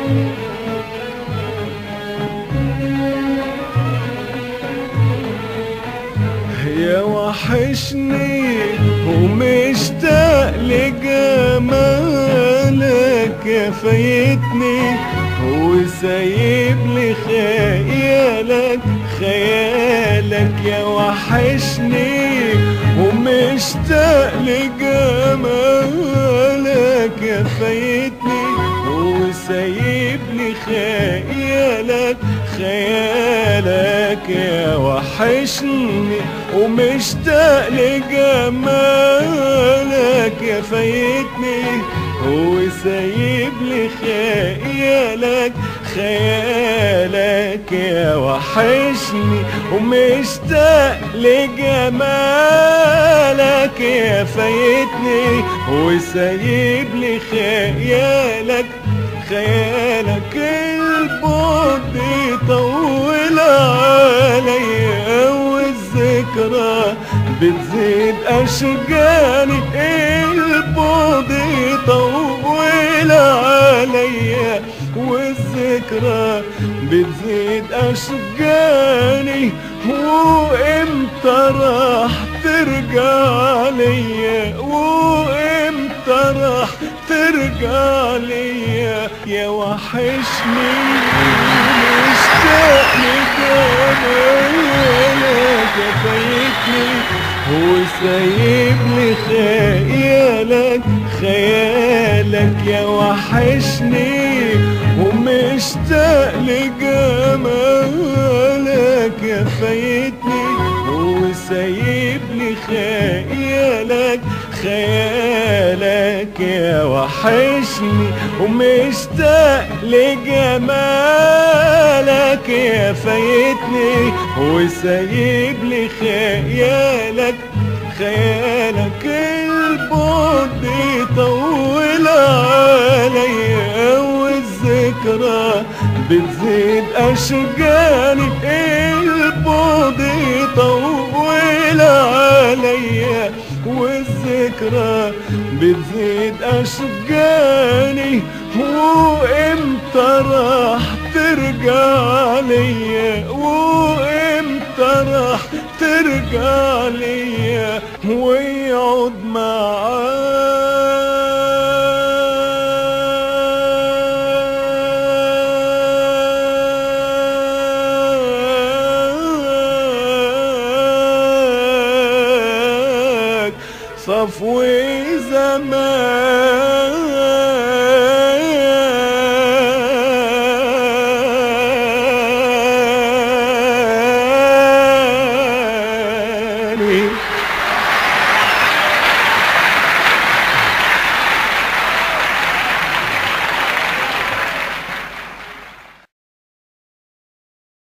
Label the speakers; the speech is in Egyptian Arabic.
Speaker 1: يا وحشني ومشتاق لجمالك يا فايتني وسايب لي خيالك خيالك يا وحشني ومشتاق لجمالك يا فايتني وسايب لي خيالك خيالك يا وحشني ومشتاق لجمالك يا فايتني وسايب لي خيالك خيالك يا وحشني ومشتاق لجمالك يا فايتني وسايب لي خيالك خيالك البعد يطول عليا والذكرى بتزيد اشجاني البعد يطول عليا والذكرى بتزيد اشجاني وامتى راح ترجع ليا وامتى راح ترجع ليا يا وحشني مشتاق لجمالك يا فايتني وسايب لي خيالك خيالك يا وحشني ومشتاق لجمالك يا فايتني وسايب لي خيالك خيالك يا وحشني ومشتاق لجمالك يا فايتني وسايب لي خيالك خيالك البعد يطول عليا والذكرى بتزيد اشجاني البعد يطول عليا والذكرى بتزيد اشجاني وامتى راح ترجع ليا وامتى راح ترجع ليا ويقعد مع